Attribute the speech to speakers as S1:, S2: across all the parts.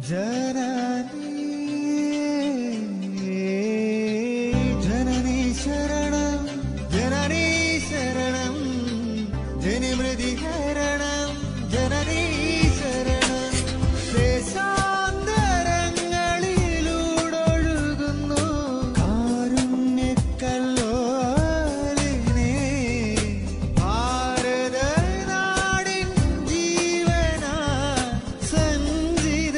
S1: ജനനീ ജനനീ ശരണം ജനനീ ശരണം ജനിമൃതി ശരണം ജനനീ ശരണം ദേശാന്തരങ്ങളിലൂടൊഴുകുന്നു കാരുണ്യക്കല്ലോലിനെ ഭാരത നാടിൻ ജീവനാ സഞ്ചിത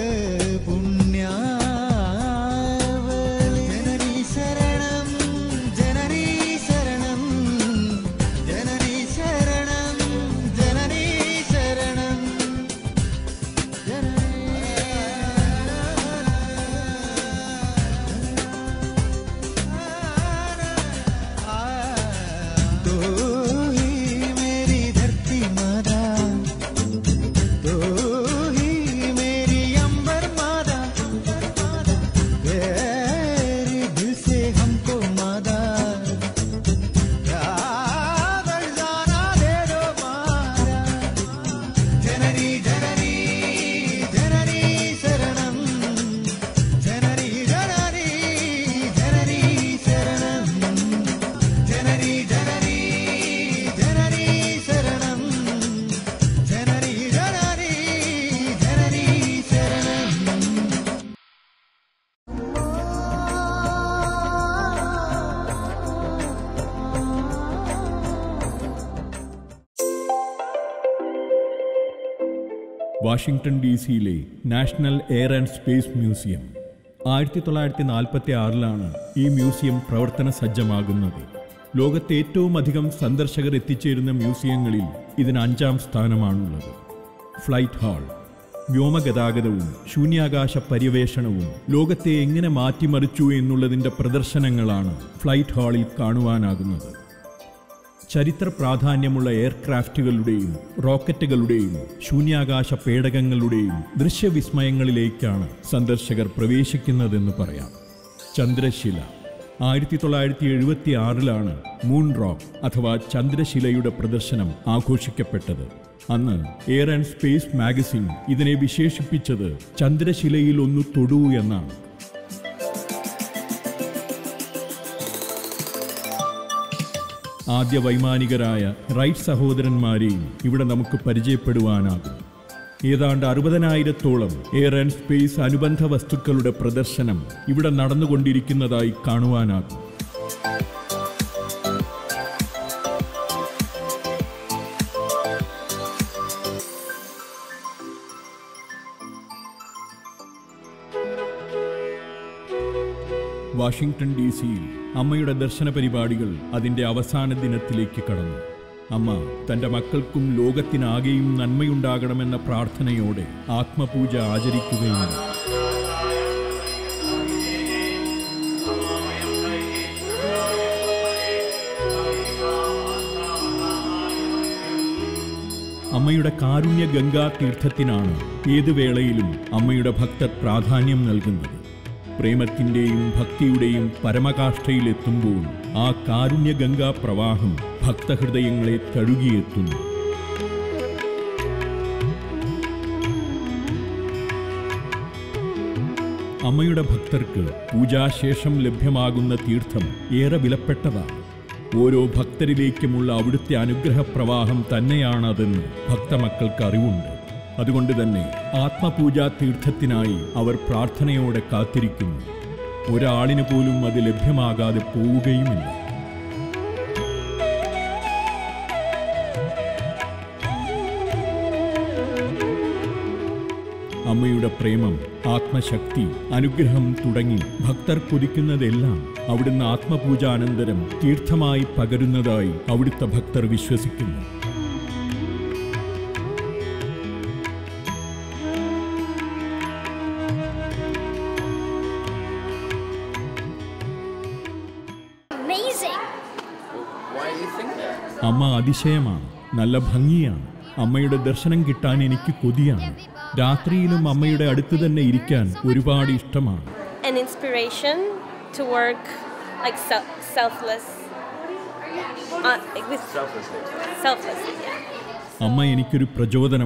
S1: പുണ്യാവലി ജനനീ ശരണം ജനനീ ശരണം ജനനീ ശരണം ജനനീ ശരണം तो ही मेरी धरती माता तो ही मेरी अंबर माता तेरी दिल से हमको मादा याद जाना दे दो मारा जननी जननी जननी शरणं जननी जननी जननी शरणं जननी जननी जननी शरणं जननी जननी जननी शरणं
S2: വാഷിംഗ്ടൺ ഡി സിയിലെ national air and space museum ആയിരത്തി തൊള്ളായിരത്തി നാൽപ്പത്തി ആറിലാണ് ഈ മ്യൂസിയം പ്രവർത്തന സജ്ജമാകുന്നത് ലോകത്തെ ഏറ്റവും അധികം സന്ദർശകർ എത്തിച്ചേരുന്ന മ്യൂസിയങ്ങളിൽ ഇതിന് അഞ്ചാം സ്ഥാനമാണുള്ളത് ഫ്ലൈറ്റ് ഹാൾ വ്യോമഗതാഗതവും ശൂന്യാകാശ പര്യവേഷണവും ലോകത്തെ എങ്ങനെ മാറ്റിമറിച്ചു എന്നുള്ളതിൻ്റെ പ്രദർശനങ്ങളാണ് ഫ്ലൈറ്റ് ഹാളിൽ കാണുവാനാകുന്നത് ചരിത്ര പ്രാധാന്യമുള്ള എയർക്രാഫ്റ്റുകളുടെയും റോക്കറ്റുകളുടെയും ശൂന്യാകാശ പേടകങ്ങളുടെയും ദൃശ്യവിസ്മയങ്ങളിലേക്കാണ് സന്ദർശകർ പ്രവേശിക്കുന്നതെന്ന് പറയാം ചന്ദ്രശില ആയിരത്തി തൊള്ളായിരത്തി എഴുപത്തി ആറിലാണ് മൂൺ റോക്ക് അഥവാ ചന്ദ്രശിലയുടെ പ്രദർശനം ആഘോഷിക്കപ്പെട്ടത് അന്ന് എയർ ആൻഡ് സ്പേസ് മാഗസിൻ ഇതിനെ വിശേഷിപ്പിച്ചത് ചന്ദ്രശിലയിൽ ഒന്ന് തൊടൂ എന്നാണ് ആദ്യ വൈമാനികരായ റൈറ്റ് സഹോദരന്മാരെയും ഇവിടെ നമുക്ക് പരിചയപ്പെടുവാനാകും ഏതാണ്ട് അറുപതിനായിരത്തോളം എയർ ആൻഡ് സ്പേസ് അനുബന്ധ വസ്തുക്കളുടെ പ്രദർശനം ഇവിടെ നടന്നുകൊണ്ടിരിക്കുന്നതായി കാണുവാനാകും വാഷിംഗ്ടൺ ഡി സിയിൽ അമ്മയുടെ ദർശന പരിപാടികൾ അതിന്റെ അവസാന ദിനത്തിലേക്ക് കടന്നു അമ്മ തന്റെ മക്കൾക്കും ലോകത്തിനാകെയും നന്മയുണ്ടാകണമെന്ന പ്രാർത്ഥനയോടെ ആത്മപൂജ ആചരിക്കുകയുണ്ട് അമ്മയുടെ കാരുണ്യ ഗംഗാ തീർത്ഥത്തിനാണ് ഏതു വേളയിലും അമ്മയുടെ ഭക്തർ പ്രാധാന്യം നൽകുന്നത് പ്രേമത്തിന്റെയും ഭക്തിയുടെയും പരമകാഷ്ഠയിലെത്തുമ്പോൾ ആ കാരുണ്യ ഗംഗാ പ്രവാഹം ഭക്തഹൃദയങ്ങളെ തഴുകിയെത്തുന്നു അമ്മയുടെ ഭക്തർക്ക് പൂജാശേഷം ലഭ്യമാകുന്ന തീർത്ഥം ഏറെ വിലപ്പെട്ടതാണ് ഓരോ ഭക്തരിലേക്കുമുള്ള അവിടുത്തെ അനുഗ്രഹപ്രവാഹം തന്നെയാണതെന്ന് ഭക്തമക്കൾക്ക് അറിവുണ്ട് അതുകൊണ്ട് തന്നെ ആത്മപൂജാ തീർത്ഥത്തിനായി അവർ പ്രാർത്ഥനയോടെ കാത്തിരിക്കുന്നു ഒരാളിന് പോലും അത് ലഭ്യമാകാതെ പോവുകയുമില്ല അമ്മയുടെ പ്രേമം ആത്മശക്തി അനുഗ്രഹം തുടങ്ങി ഭക്തർ കൊതിക്കുന്നതെല്ലാം അവിടുന്ന് ആത്മപൂജാനന്തരം തീർത്ഥമായി പകരുന്നതായി അവിടുത്തെ ഭക്തർ വിശ്വസിക്കുന്നു
S3: Amazing.
S4: Why do you think that?
S2: അമ്മ അതിശയമാണ് നല്ല ഭംഗിയാണ് അമ്മയുടെ ദർശനം കിട്ടാൻ എനിക്ക് കൊതിയാണ് രാത്രിയിലും അമ്മയുടെ അടുത്ത് തന്നെ ഇരിക്കാൻ ഒരുപാട് ഇഷ്ടമാണ്
S5: an inspiration to work like self- selfless uh, with
S4: Selflessly.
S5: selflessly yeah.
S2: അമ്മ എനിക്കൊരു പ്രചോദനമാണ്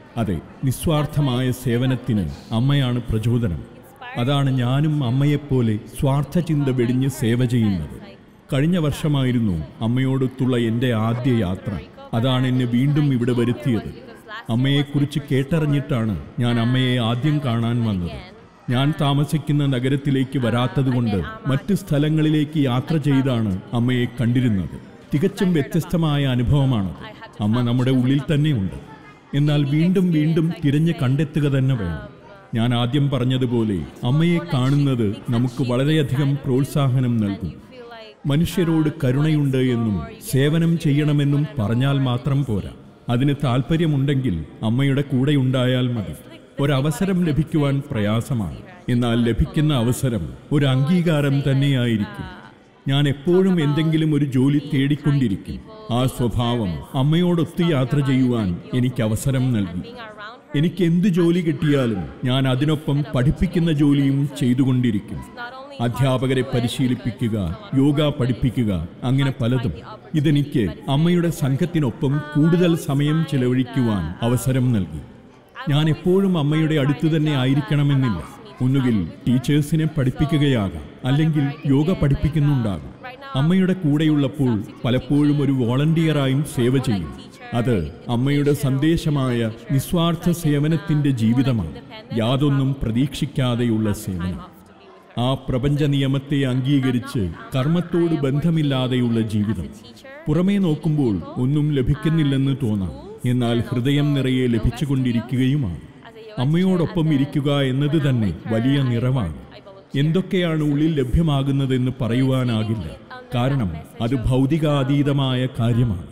S2: അതെ നിസ്വാർത്ഥമായ സേവനത്തിന് അമ്മയാണ് പ്രചോദനം അതാണ് ഞാനും അമ്മയെപ്പോലെ സ്വാർത്ഥചിന്ത വെടിഞ്ഞ് സേവ ചെയ്യുന്നത് കഴിഞ്ഞ വർഷമായിരുന്നു അമ്മയോടൊത്തുള്ള എൻ്റെ ആദ്യ യാത്ര അതാണ് എന്നെ വീണ്ടും ഇവിടെ വരുത്തിയത് അമ്മയെക്കുറിച്ച് കേട്ടറിഞ്ഞിട്ടാണ് ഞാൻ അമ്മയെ ആദ്യം കാണാൻ വന്നത് ഞാൻ താമസിക്കുന്ന നഗരത്തിലേക്ക് വരാത്തതുകൊണ്ട് മറ്റ് സ്ഥലങ്ങളിലേക്ക് യാത്ര ചെയ്താണ് അമ്മയെ കണ്ടിരുന്നത് തികച്ചും വ്യത്യസ്തമായ അനുഭവമാണ് അമ്മ നമ്മുടെ ഉള്ളിൽ തന്നെയുണ്ട് എന്നാൽ വീണ്ടും വീണ്ടും തിരഞ്ഞ് കണ്ടെത്തുക തന്നെ വേണം ഞാൻ ആദ്യം പറഞ്ഞതുപോലെ അമ്മയെ കാണുന്നത് നമുക്ക് വളരെയധികം പ്രോത്സാഹനം നൽകും മനുഷ്യരോട് കരുണയുണ്ട് എന്നും സേവനം ചെയ്യണമെന്നും പറഞ്ഞാൽ മാത്രം പോരാ അതിന് താല്പര്യമുണ്ടെങ്കിൽ അമ്മയുടെ കൂടെ ഉണ്ടായാൽ മതി ഒരവസരം ലഭിക്കുവാൻ പ്രയാസമാണ് എന്നാൽ ലഭിക്കുന്ന അവസരം ഒരു അംഗീകാരം തന്നെയായിരിക്കും ഞാൻ എപ്പോഴും എന്തെങ്കിലും ഒരു ജോലി തേടിക്കൊണ്ടിരിക്കും ആ സ്വഭാവം അമ്മയോടൊത്ത് യാത്ര ചെയ്യുവാൻ എനിക്ക് അവസരം നൽകി എനിക്ക് എന്ത് ജോലി കിട്ടിയാലും ഞാൻ അതിനൊപ്പം പഠിപ്പിക്കുന്ന ജോലിയും ചെയ്തുകൊണ്ടിരിക്കും അധ്യാപകരെ പരിശീലിപ്പിക്കുക യോഗ പഠിപ്പിക്കുക അങ്ങനെ പലതും ഇതെനിക്ക് അമ്മയുടെ സംഘത്തിനൊപ്പം കൂടുതൽ സമയം ചെലവഴിക്കുവാൻ അവസരം നൽകി ഞാൻ എപ്പോഴും അമ്മയുടെ അടുത്ത് തന്നെ ആയിരിക്കണമെന്നില്ല ഒന്നുകിൽ ടീച്ചേഴ്സിനെ പഠിപ്പിക്കുകയാകാം അല്ലെങ്കിൽ യോഗ പഠിപ്പിക്കുന്നുണ്ടാകും അമ്മയുടെ കൂടെയുള്ളപ്പോൾ പലപ്പോഴും ഒരു വോളണ്ടിയറായും സേവ ചെയ്യും അത് അമ്മയുടെ സന്ദേശമായ നിസ്വാർത്ഥ സേവനത്തിന്റെ ജീവിതമാണ് യാതൊന്നും പ്രതീക്ഷിക്കാതെയുള്ള സേവനം ആ പ്രപഞ്ച നിയമത്തെ അംഗീകരിച്ച് കർമ്മത്തോട് ബന്ധമില്ലാതെയുള്ള ജീവിതം പുറമേ നോക്കുമ്പോൾ ഒന്നും ലഭിക്കുന്നില്ലെന്ന് തോന്നാം എന്നാൽ ഹൃദയം നിറയെ ലഭിച്ചുകൊണ്ടിരിക്കുകയുമാണ് അമ്മയോടൊപ്പം ഇരിക്കുക എന്നത് തന്നെ വലിയ നിറവാണ് എന്തൊക്കെയാണ് ഉള്ളിൽ ലഭ്യമാകുന്നതെന്ന് പറയുവാനാകില്ല കാരണം അത് ഭൗതികാതീതമായ കാര്യമാണ്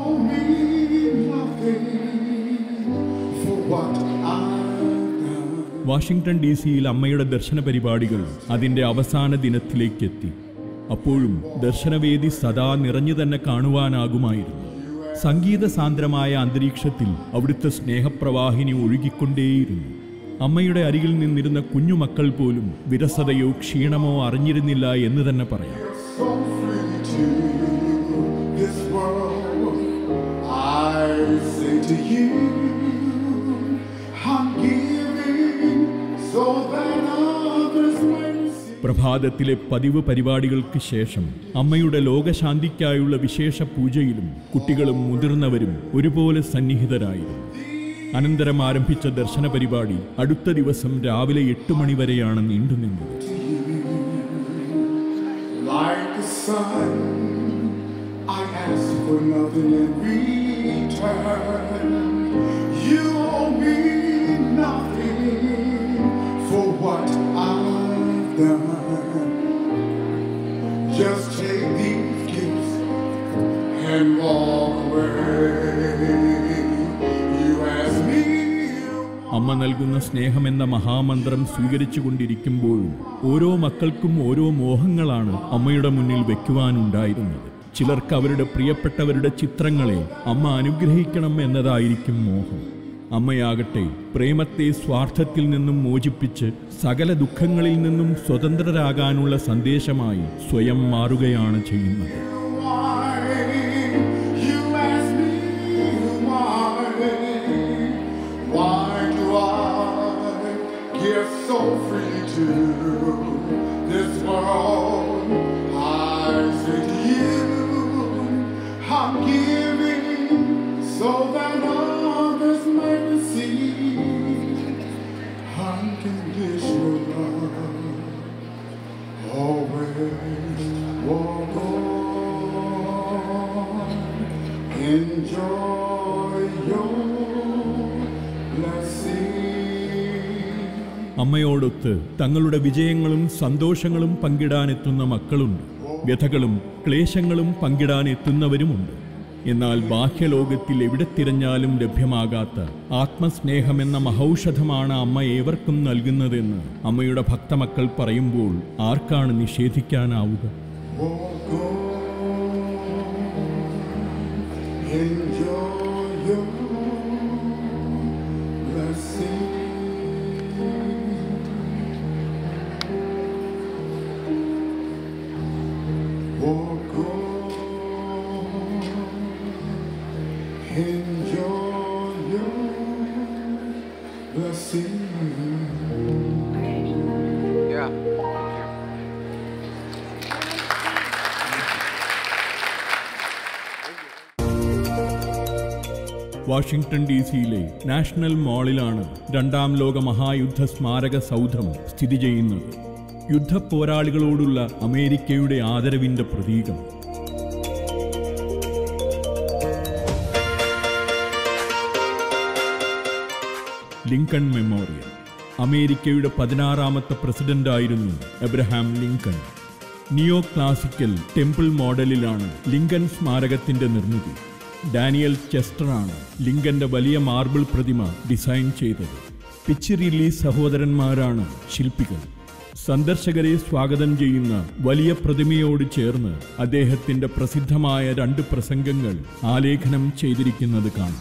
S1: for what I've done.
S2: Washington D സിയിൽ അമ്മയുടെ ദർശന പരിപാടികൾ അതിന്റെ അവസാന ദിനത്തിലേക്കെത്തി അപ്പോഴും ദർശനവേദി സദാ നിറഞ്ഞു തന്നെ കാണുവാനാകുമായിരുന്നു സംഗീത സാന്ദ്രമായ അന്തരീക്ഷത്തിൽ അവിടുത്തെ സ്നേഹപ്രവാഹിനി ഒഴുകിക്കൊണ്ടേയിരുന്നു അമ്മയുടെ അരികിൽ നിന്നിരുന്ന കുഞ്ഞുമക്കൾ പോലും വിരസതയോ ക്ഷീണമോ അറിഞ്ഞിരുന്നില്ല എന്ന് തന്നെ പറയാം
S1: So free to this world. I say to you, I'm giving so that others may see.
S2: പ്രഭാതത്തിലെ പതിവ് പരിപാടികൾക്ക് ശേഷം അമ്മയുടെ ലോകശാന്തിക്കായുള്ള വിശേഷ പൂജയിലും കുട്ടികളും മുതിർന്നവരും ഒരുപോലെ സന്നിഹിതരായിരുന്നു അനന്തരം ആരംഭിച്ച ദർശന പരിപാടി അടുത്ത ദിവസം രാവിലെ എട്ട് മണി വരെയാണ് നീണ്ടുനിന്നത്
S1: Like the sun, I ask for nothing in return. You owe me nothing for what I've done. Just take these gifts and walk away. You ask me.
S2: അമ്മ നൽകുന്ന സ്നേഹമെന്ന മഹാമന്ത്രം സ്വീകരിച്ചു കൊണ്ടിരിക്കുമ്പോഴും ഓരോ മക്കൾക്കും ഓരോ മോഹങ്ങളാണ് അമ്മയുടെ മുന്നിൽ വെക്കുവാനുണ്ടായിരുന്നത് ചിലർക്ക് അവരുടെ പ്രിയപ്പെട്ടവരുടെ ചിത്രങ്ങളെ അമ്മ അനുഗ്രഹിക്കണം എന്നതായിരിക്കും മോഹം അമ്മയാകട്ടെ പ്രേമത്തെ സ്വാർത്ഥത്തിൽ നിന്നും മോചിപ്പിച്ച് സകല ദുഃഖങ്ങളിൽ നിന്നും സ്വതന്ത്രരാകാനുള്ള സന്ദേശമായി സ്വയം മാറുകയാണ് ചെയ്യുന്നത്
S1: Why? You ask me why? Why do I give so free to this world? I say to you, I'm giving so that others may receive unconditional love. Always walk on, enjoy your blessing.
S2: അമ്മയോടൊത്ത് തങ്ങളുടെ വിജയങ്ങളും സന്തോഷങ്ങളും പങ്കിടാനെത്തുന്ന മക്കളുണ്ട് വ്യഥകളും ക്ലേശങ്ങളും പങ്കിടാൻ എത്തുന്നവരുമുണ്ട് എന്നാൽ ബാഹ്യലോകത്തിൽ എവിടെ തിരഞ്ഞാലും ലഭ്യമാകാത്ത ആത്മസ്നേഹമെന്ന മഹൌഷധമാണ് അമ്മ ഏവർക്കും നൽകുന്നതെന്ന് അമ്മയുടെ ഭക്തമക്കൾ പറയുമ്പോൾ ആർക്കാണ് നിഷേധിക്കാനാവുക
S1: Walk on, enjoy your blessing. Walk on, enjoy your
S2: Washington D സിയിലെ നാഷണൽ മാളിലാണ് രണ്ടാം ലോക മഹായുദ്ധ സ്മാരക സൗധം സ്ഥിതി ചെയ്യുന്നത് യുദ്ധപ്പോരാളികളോടുള്ള അമേരിക്കയുടെ ആദരവിന്റെ പ്രതീകം ലിങ്കൺ മെമ്മോറിയൽ അമേരിക്കയുടെ പതിനാറാമത്തെ പ്രസിഡന്റായിരുന്നു Abraham Lincoln neo classical temple മോഡലിലാണ് ലിങ്കൺ സ്മാരകത്തിന്റെ നിർമ്മിതി ഡാനിയൽ ചെസ്റ്ററാണ് ലിങ്കന്റെ വലിയ മാർബിൾ പ്രതിമ ഡിസൈൻ ചെയ്തത് പിച്ചിറിലി സഹോദരന്മാരാണ് ശില്പികൾ സന്ദർശകരെ സ്വാഗതം ചെയ്യുന്ന വലിയ പ്രതിമയോട് ചേർന്ന് അദ്ദേഹത്തിന്റെ പ്രസിദ്ധമായ രണ്ട് പ്രസംഗങ്ങൾ ആലേഖനം ചെയ്തിരിക്കുന്നത് കാണാം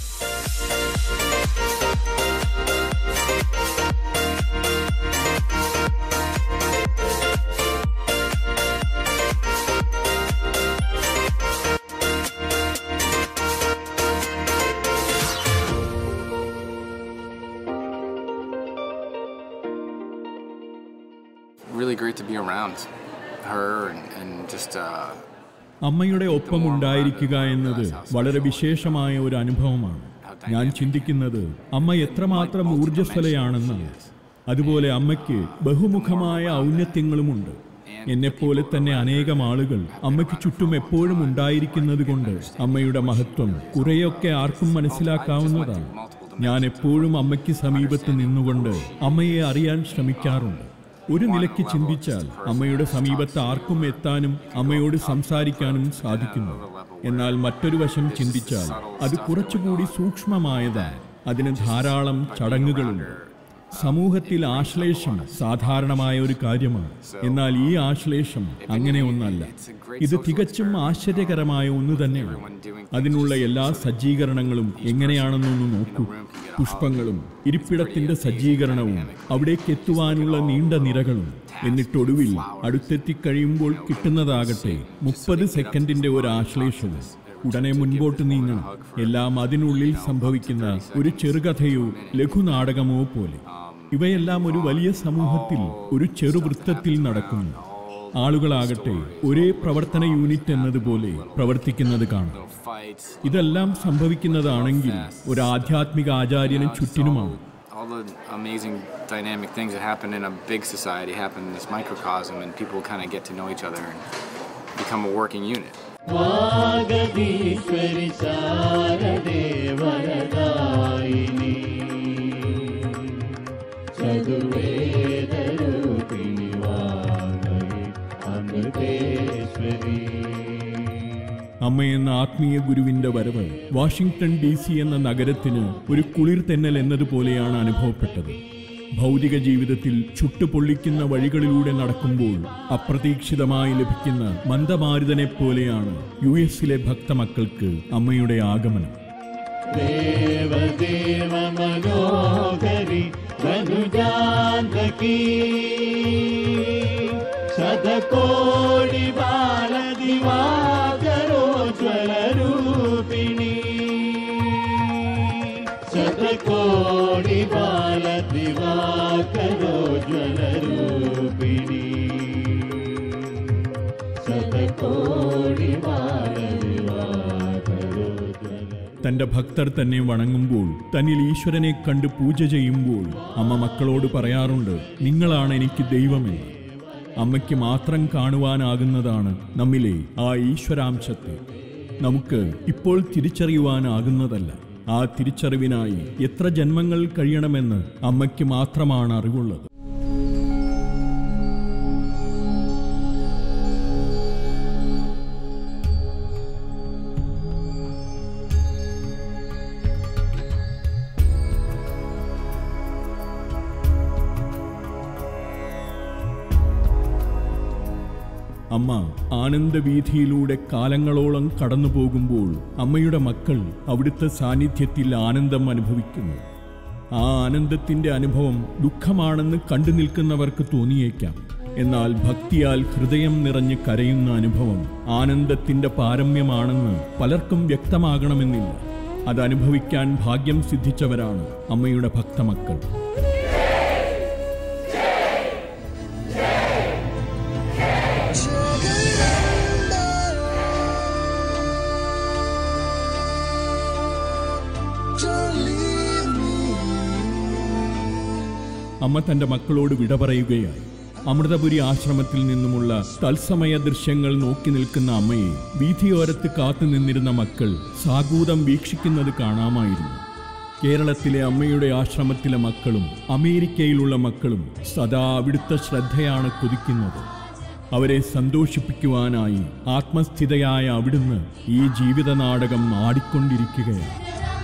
S4: Really great to be around her and, and just uh,
S2: അമ്മയുടെ ഒപ്പം ഉണ്ടായിരിക്കുക എന്നത് വളരെ വിശേഷമായ ഒരു അനുഭവമാണ് ഞാൻ ചിന്തിക്കുന്നത് അമ്മ എത്രമാത്രം ഊർജ്ജസ്വലയാണെന്നാണ് അതുപോലെ അമ്മയ്ക്ക് ബഹുമുഖമായ ഔന്നത്യങ്ങളുമുണ്ട് എന്നെപ്പോലെ തന്നെ അനേകം ആളുകൾ അമ്മയ്ക്ക് ചുറ്റും എപ്പോഴും ഉണ്ടായിരിക്കുന്നത് കൊണ്ട് അമ്മയുടെ മഹത്വം കുറെയൊക്കെ ആർക്കും മനസ്സിലാക്കാവുന്നതാണ് ഞാൻ എപ്പോഴും അമ്മയ്ക്ക് സമീപത്ത് നിന്നുകൊണ്ട് അമ്മയെ അറിയാൻ ശ്രമിക്കാറുണ്ട് ഒരു നിലയ്ക്ക് ചിന്തിച്ചാൽ അമ്മയുടെ സമീപത്ത് ആർക്കും എത്താനും അമ്മയോട് സംസാരിക്കാനും സാധിക്കുന്നു എന്നാൽ മറ്റൊരു വശം ചിന്തിച്ചാൽ അത് കുറച്ചുകൂടി സൂക്ഷ്മമായതാണ് അതിന് ധാരാളം ചടങ്ങുകളുണ്ട് സമൂഹത്തിൽ ആശ്ലേഷം സാധാരണമായ ഒരു കാര്യമാണ് എന്നാൽ ഈ ആശ്ലേഷം അങ്ങനെ ഒന്നല്ല ഇത് തികച്ചും ആശ്ചര്യകരമായ ഒന്ന് തന്നെയാണ് അതിനുള്ള എല്ലാ സജ്ജീകരണങ്ങളും എങ്ങനെയാണെന്നൊന്ന് നോക്കൂ പുഷ്പങ്ങളും ഇരിപ്പിടത്തിന്റെ സജ്ജീകരണവും അവിടേക്ക് എത്തുവാനുള്ള നീണ്ട നിരകളും എന്നിട്ടൊടുവിൽ അടുത്തെത്തിക്കഴിയുമ്പോൾ കിട്ടുന്നതാകട്ടെ മുപ്പത് സെക്കൻഡിന്റെ ഒരു ആശ്ലേഷവും ഉടനെ മുൻപോട്ട് നീങ്ങണം എല്ലാം അതിനുള്ളിൽ സംഭവിക്കുന്ന ഒരു ചെറുകഥയോ ലഘുനാടകമോ പോലെ ഇവയെല്ലാം ഒരു വലിയ സമൂഹത്തിൽ ഒരു ചെറുവൃത്തത്തിൽ നടക്കുന്നു ആളുകളാകട്ടെ ഒരേ പ്രവർത്തന യൂണിറ്റ് എന്നതുപോലെ പ്രവർത്തിക്കുന്നത് കാണാം
S4: fights,
S2: ഇതെല്ലാം സംഭവിക്കുന്നതാണെങ്കിൽ ഒരു ആധ്യാത്മിക ആചാര്യന് ചുറ്റിനുമാണ്
S4: all the amazing dynamic things that happen in a big society happen in this microcosm, and people kind of get to know each other and become a working unit.
S6: വാഗദീശ്വരി ശാരദേ വരദായിനി ചതുർവേദരൂപിണി വാഗരി Amriteshwari
S2: അമ്മയെന്ന ആത്മീയ ഗുരുവിന്റെ വരവ് Washington D C എന്ന നഗരത്തിന് ഒരു കുളിർ തെന്നൽ എന്നതുപോലെയാണ് അനുഭവപ്പെട്ടത് ഭൗതിക ജീവിതത്തിൽ ചുട്ടുപൊള്ളിക്കുന്ന വഴികളിലൂടെ നടക്കുമ്പോൾ അപ്രതീക്ഷിതമായി ലഭിക്കുന്ന മന്ദമാരുതനെ പോലെയാണ് യു എസിലെ ഭക്തമക്കൾക്ക് അമ്മയുടെ ആഗമനം
S6: ദേവദേവ മനോഹരി ധനുജാന്തകീ ശതകോടി ബാലദിവാകരോജ്വലരൂപിണി ശതകോടി ബാലദിവാകരോജ്വലരൂപിണി ശതകോടി ബാലദിവാകരോജ്വല
S2: തന്റെ ഭക്തർ തന്നെ വണങ്ങുമ്പോൾ തന്നിൽ ഈശ്വരനെ കണ്ട് പൂജ ചെയ്യുമ്പോൾ അമ്മ മക്കളോട് പറയാറുണ്ട് നിങ്ങളാണ് എനിക്ക് ദൈവമെന്ന് അമ്മയ്ക്ക് മാത്രം കാണുവാനാകുന്നതാണ് നമ്മിലെ ആ ഈശ്വരാംശത്തെ നമുക്ക് ഇപ്പോൾ തിരിച്ചറിയുവാനാകുന്നതല്ല ആ തിരിച്ചറിവിനായി എത്ര ജന്മങ്ങൾ കഴിയണമെന്ന് അമ്മയ്ക്ക് മാത്രമാണ് അറിവുള്ളത് അമ്മ ആനന്ദവീഥിയിലൂടെ കാലങ്ങളോളം കടന്നു പോകുമ്പോൾ അമ്മയുടെ മക്കൾ അവിടുത്തെ സാന്നിധ്യത്തിൽ ആനന്ദം അനുഭവിക്കുന്നു ആ ആനന്ദത്തിന്റെ അനുഭവം ദുഃഖമാണെന്ന് കണ്ടു നിൽക്കുന്നവർക്ക് തോന്നിയേക്കാം എന്നാൽ ഭക്തിയാൽ ഹൃദയം നിറഞ്ഞ് കരയുന്ന അനുഭവം ആനന്ദത്തിന്റെ പാരമ്യമാണെന്ന് പലർക്കും വ്യക്തമാകണമെന്നില്ല അത് അനുഭവിക്കാൻ ഭാഗ്യം സിദ്ധിച്ചവരാണ് അമ്മയുടെ ഭക്തമക്കൾ അമ്മ തന്റെ മക്കളോട് വിട പറയുകയായി അമൃതപുരി ആശ്രമത്തിൽ നിന്നുമുള്ള തത്സമയ ദൃശ്യങ്ങൾ നോക്കി നിൽക്കുന്ന അമ്മയെ വീഥിയോരത്ത് കാത്തു നിന്നിരുന്ന മക്കൾ സാഗൂതം വീക്ഷിക്കുന്നത് കാണാമായിരുന്നു കേരളത്തിലെ അമ്മയുടെ ആശ്രമത്തിലെ മക്കളും അമേരിക്കയിലുള്ള മക്കളും സദാ അവിടുത്തെ ശ്രദ്ധയാണ് കൊതിക്കുന്നത് അവരെ സന്തോഷിപ്പിക്കുവാനായി ആത്മസ്ഥിതയായ അവിടുന്ന് ഈ ജീവിത നാടകം ആടിക്കൊണ്ടിരിക്കുകയാണ്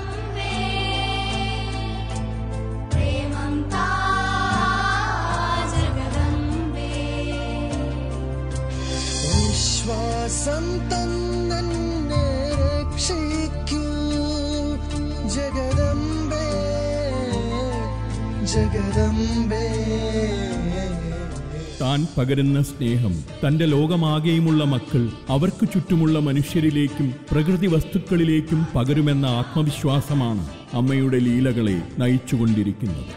S7: प्रेमन्ता जगदम्बे
S8: വിശ്വാസം തന്നെ രക്ഷിക്കൂ ജഗദംബേ ജഗദംബേ
S2: താൻ പകരുന്ന സ്നേഹം തന്റെ ലോകമാകെയുമുള്ള മക്കൾ അവർക്ക് ചുറ്റുമുള്ള മനുഷ്യരിലേക്കും പ്രകൃതി വസ്തുക്കളിലേക്കും പകരുമെന്ന ആത്മവിശ്വാസമാണ് അമ്മയുടെ ലീലകളെ നയിച്ചുകൊണ്ടിരിക്കുന്നത്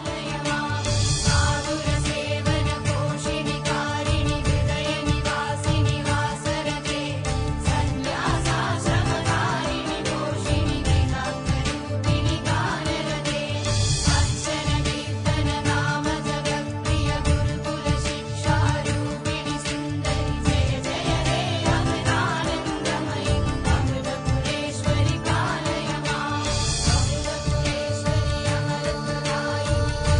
S7: साधुरसेवनपोषिणि कारिणि हृदयनिवासिनि वासरते सन्न्यासाश्रमकारिणि पोषिणि वेदान्तरूपिणि गानरते अर्चन नाम जगत्प्रिय गुरुकुलशिक्षारूपिणि सुन्दरि जय जय हे अमृतानन्दमयि अमृतपुरेश्वरि पालय माम् अमृतपुरेश्वरि अमृतरायि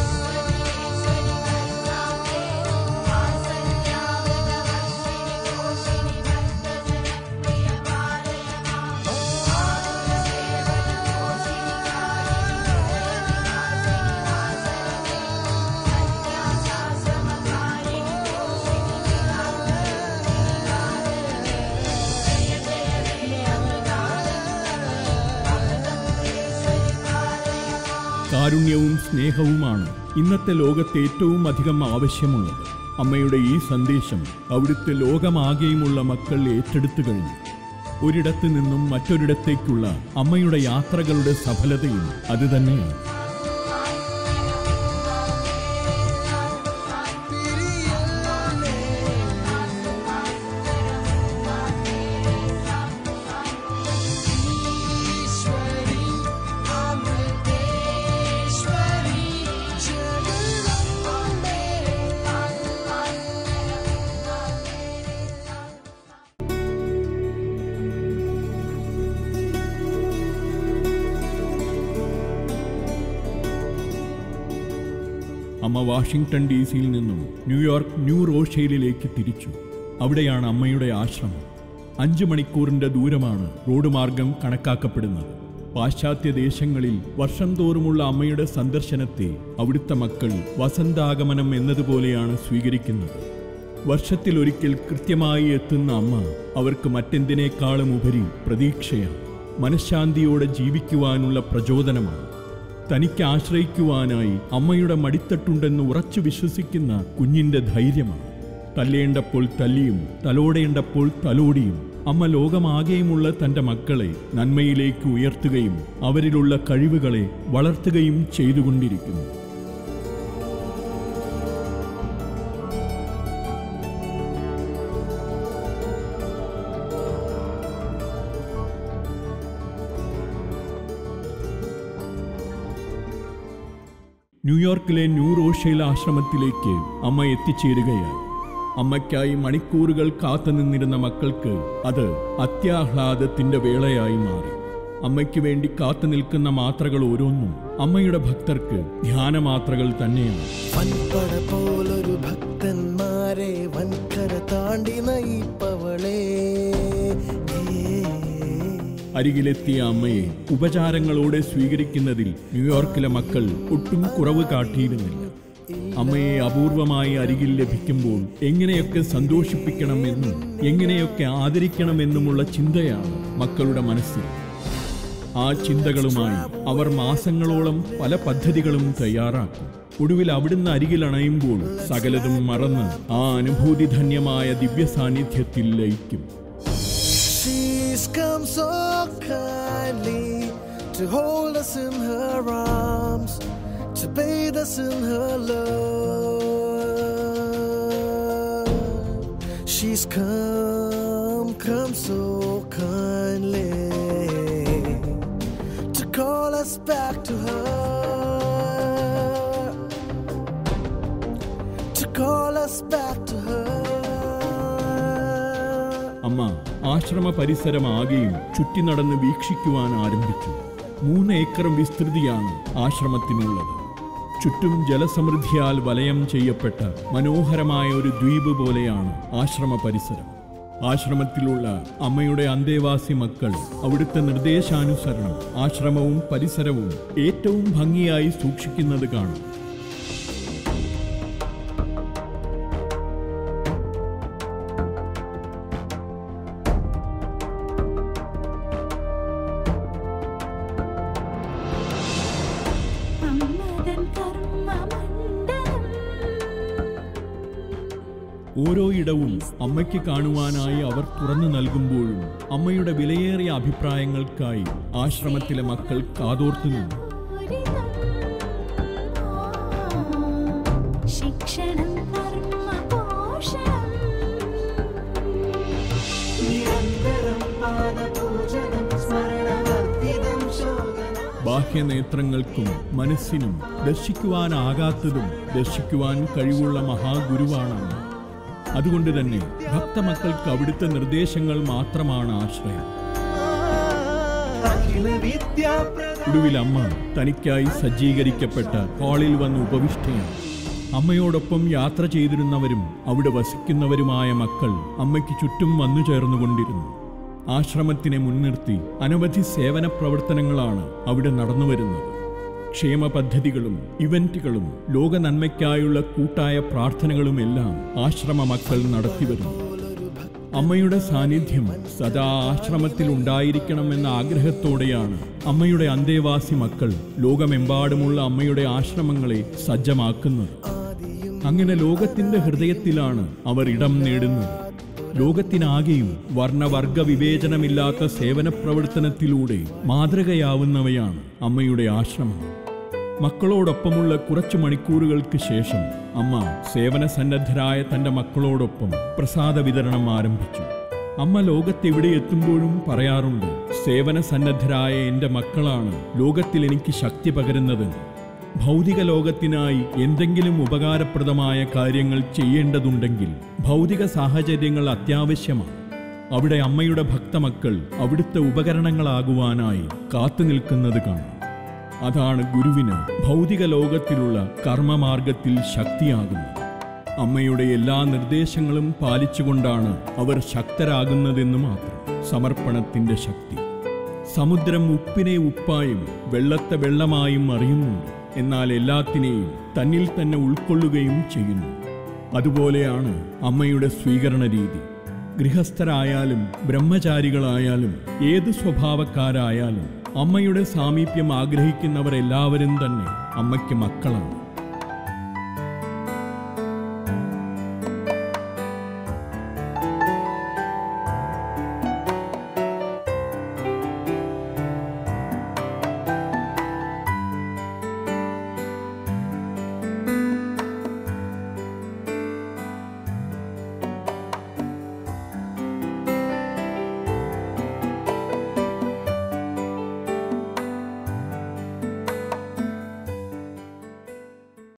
S2: കാരുണ്യവും സ്നേഹവുമാണ് ഇന്നത്തെ ലോകത്ത് ഏറ്റവും അധികം ആവശ്യമുള്ളത് അമ്മയുടെ ഈ സന്ദേശം അവിടുത്തെ ലോകമാകെയുമുള്ള മക്കൾ ഏറ്റെടുത്തു കഴിഞ്ഞു ഒരിടത്ത് നിന്നും മറ്റൊരിടത്തേക്കുള്ള അമ്മയുടെ യാത്രകളുടെ സഫലതയും അതുതന്നെയാണ്
S8: ഈശ്വരി അമൃതേശ്വരി ജഗദംബേ
S2: അമ്മ വാഷിംഗ്ടൺ ഡി സിയിൽ നിന്നും ന്യൂയോർക്ക് ന്യൂ റോഷെയിലേക്ക് തിരിച്ചു അവിടെയാണ് അമ്മയുടെ ആശ്രമം അഞ്ച് മണിക്കൂറിന്റെ ദൂരമാണ് റോഡ് മാർഗം കണക്കാക്കപ്പെടുന്നത് പാശ്ചാത്യ ദേശങ്ങളിൽ വർഷം തോറുമുള്ള അമ്മയുടെ സന്ദർശനത്തെ അവിടുത്തെ മക്കൾ വസന്താഗമനം എന്നതുപോലെയാണ് സ്വീകരിക്കുന്നത് വർഷത്തിലൊരിക്കൽ കൃത്യമായി എത്തുന്ന അമ്മ അവർക്ക് മറ്റെന്തിനേക്കാളും ഉപരി പ്രതീക്ഷയാണ് മനഃശാന്തിയോടെ ജീവിക്കുവാനുള്ള പ്രചോദനമാണ് തനിക്ക് ആശ്രയിക്കുവാനായി അമ്മയുടെ മടിത്തട്ടുണ്ടെന്ന് ഉറച്ചു വിശ്വസിക്കുന്ന കുഞ്ഞിന്റെ ധൈര്യമാണ് തല്ലേണ്ടപ്പോൾ തല്ലിയും തലോടേണ്ടപ്പോൾ തലോടിയും അമ്മ ലോകമാകെയുമുള്ള തന്റെ മക്കളെ നന്മയിലേക്ക് ഉയർത്തുകയും അവരിലുള്ള കഴിവുകളെ വളർത്തുകയും ചെയ്തുകൊണ്ടിരിക്കുന്നു ന്യൂയോർക്കിലെ ന്യൂ റോഷേൽ ആശ്രമത്തിലേക്ക് അമ്മ എത്തിച്ചേരുകയായി അമ്മയ്ക്കായി മണിക്കൂറുകൾ കാത്തുനിന്നിരുന്ന മക്കൾക്ക് അത് അത്യാഹ്ലാദത്തിന്റെ വേളയായി മാറി അമ്മയ്ക്ക് വേണ്ടി കാത്തു നിൽക്കുന്ന മാത്രകൾ ഓരോന്നും അമ്മയുടെ ഭക്തർക്ക് ധ്യാനമാത്രകൾ തന്നെയാണ്
S8: വൻപട പോലൊരു ഭക്തന്മാരെ വൻകര താണ്ടി നയിപ്പവളേ
S2: അരികിലെത്തിയ അമ്മയെ ഉപചാരങ്ങളോടെ സ്വീകരിക്കുന്നതിൽ ന്യൂയോർക്കിലെ മക്കൾ ഒട്ടും കുറവ് കാട്ടിയിരുന്നില്ല അമ്മയെ അപൂർവമായി അരികിൽ ലഭിക്കുമ്പോൾ എങ്ങനെയൊക്കെ സന്തോഷിപ്പിക്കണമെന്നും എങ്ങനെയൊക്കെ ആദരിക്കണമെന്നുമുള്ള ചിന്തയാണ് മക്കളുടെ മനസ്സിൽ ആ ചിന്തകളുമായി അവർ മാസങ്ങളോളം പല പദ്ധതികളും തയ്യാറാക്കും ഒടുവിൽ അവിടുന്ന് അരികിൽ അണയുമ്പോൾ സകലതും മറന്ന് ആ അനുഭൂതിധന്യമായ ദിവ്യ സാന്നിധ്യത്തിൽ ലയിക്കും
S8: She's come so kindly to hold us in her arms, to bathe us in her love. She's come, come so kindly to call us back to her. to call us back to her.
S2: അമ്മ ആശ്രമ പരിസരമാകെയും ചുറ്റി നടന്ന് വീക്ഷിക്കുവാൻ ആരംഭിച്ചു മൂന്ന് acre വിസ്തൃതിയാണ് ആശ്രമത്തിനുള്ളത് ചുറ്റും ജലസമൃദ്ധിയാൽ വലയം ചെയ്യപ്പെട്ട മനോഹരമായ ഒരു ദ്വീപ് പോലെയാണ് ആശ്രമ പരിസരം ആശ്രമത്തിലുള്ള അമ്മയുടെ അന്തേവാസി മക്കൾ അവിടുത്തെ നിർദ്ദേശാനുസരണം ആശ്രമവും പരിസരവും ഏറ്റവും ഭംഗിയായി സൂക്ഷിക്കുന്നത് കാണാം
S7: അമ്മതൻ കർമ്മമണ്ഡലം
S2: ഓരോ ഇടവും അമ്മയ്ക്ക് കാണുവാനായി അവർ തുറന്നു നൽകുമ്പോഴും അമ്മയുടെ വിലയേറിയ അഭിപ്രായങ്ങൾക്കായി ആശ്രമത്തിലെ മക്കൾ കാതോർത്തു നിന്നു
S7: ശിക്ഷണം കർമ്മപോഷണം നിരന്തരം പാദപൂജനം സ്മരണവർദ്ധിതം ശോകനം
S2: ബാഹ്യനേത്രങ്ങൾക്കും മനസ്സിനും ദർശിക്കുവാനാകാത്തതും ദർശിക്കുവാൻ കഴിവുള്ള മഹാഗുരുവാണ് അമ്മ. അതുകൊണ്ട് തന്നെ ഭക്തമക്കൾക്ക് അവിടുത്തെ നിർദ്ദേശങ്ങൾ മാത്രമാണ് ആശ്രയം
S8: അഖില വിദ്യാപ്രദ
S2: ഒടുവിൽ അമ്മ തനിക്കായി സജ്ജീകരിക്കപ്പെട്ട ഹാളിൽ വന്ന് ഉപവിഷ്ടയാണ് അമ്മയോടൊപ്പം യാത്ര ചെയ്തിരുന്നവരും അവിടെ വസിക്കുന്നവരുമായ മക്കൾ അമ്മയ്ക്ക് ചുറ്റും വന്നു ചേർന്നുകൊണ്ടിരുന്നു ആശ്രമത്തിനെ മുൻനിർത്തി അനവധി സേവന പ്രവർത്തനങ്ങളാണ് അവിടെ നടന്നുവരുന്നത് ക്ഷേമ പദ്ധതികളും ഇവന്റുകളും ലോക നന്മയ്ക്കായുള്ള കൂട്ടായ പ്രാർത്ഥനകളുമെല്ലാം ആശ്രമ മക്കൾ നടത്തിവരുന്നു അമ്മയുടെ സാന്നിധ്യം സദാ ആശ്രമത്തിൽ ഉണ്ടായിരിക്കണമെന്ന ആഗ്രഹത്തോടെയാണ് അമ്മയുടെ അന്തേവാസി മക്കൾ ലോകമെമ്പാടുമുള്ള അമ്മയുടെ ആശ്രമങ്ങളെ സജ്ജമാക്കുന്നത് അങ്ങനെ ലോകത്തിന്റെ ഹൃദയത്തിലാണ് അവർ ഇടം നേടുന്നത് ലോകത്തിനാകെയും വർണ്ണവർഗ വിവേചനമില്ലാത്ത സേവന പ്രവർത്തനത്തിലൂടെ മാതൃകയാവുന്നവയാണ് അമ്മയുടെ ആശ്രമങ്ങൾ മക്കളോടൊപ്പമുള്ള കുറച്ചു മണിക്കൂറുകൾക്ക് ശേഷം അമ്മ സേവന സന്നദ്ധരായ തന്റെ മക്കളോടൊപ്പം പ്രസാദ വിതരണം ആരംഭിച്ചു അമ്മ ലോകത്തെവിടെ എത്തുമ്പോഴും പറയാറുണ്ട് സേവന സന്നദ്ധരായ എൻ്റെ മക്കളാണ് ലോകത്തിൽ എനിക്ക് ശക്തി പകരുന്നതെന്ന് ഭൗതിക ലോകത്തിനായി എന്തെങ്കിലും ഉപകാരപ്രദമായ കാര്യങ്ങൾ ചെയ്യേണ്ടതുണ്ടെങ്കിൽ ഭൗതിക സാഹചര്യങ്ങൾ അത്യാവശ്യമാണ് അവിടെ അമ്മയുടെ ഭക്തമക്കൾ അവിടുത്തെ ഉപകരണങ്ങളാകുവാനായി കാത്തു നിൽക്കുന്നത് കാണാം അതാണ് ഗുരുവിന് ഭൗതിക ലോകത്തിലുള്ള കർമ്മമാർഗത്തിൽ ശക്തിയാകുന്നത് അമ്മയുടെ എല്ലാ നിർദ്ദേശങ്ങളും പാലിച്ചുകൊണ്ടാണ് അവർ ശക്തരാകുന്നതെന്ന് മാത്രം സമർപ്പണത്തിന്റെ ശക്തി സമുദ്രം ഉപ്പിനെ ഉപ്പായും വെള്ളത്തെ വെള്ളമായും അറിയുന്നുണ്ട് എന്നാൽ എല്ലാത്തിനെയും തന്നിൽ തന്നെ ഉൾക്കൊള്ളുകയും ചെയ്യുന്നു അതുപോലെയാണ് അമ്മയുടെ സ്വീകരണ രീതി ഗൃഹസ്ഥരായാലും ബ്രഹ്മചാരികളായാലും ഏത് സ്വഭാവക്കാരായാലും അമ്മയുടെ സാമീപ്യം ആഗ്രഹിക്കുന്നവർ എല്ലാവരും തന്നെ അമ്മയ്ക്ക് മക്കളാണ്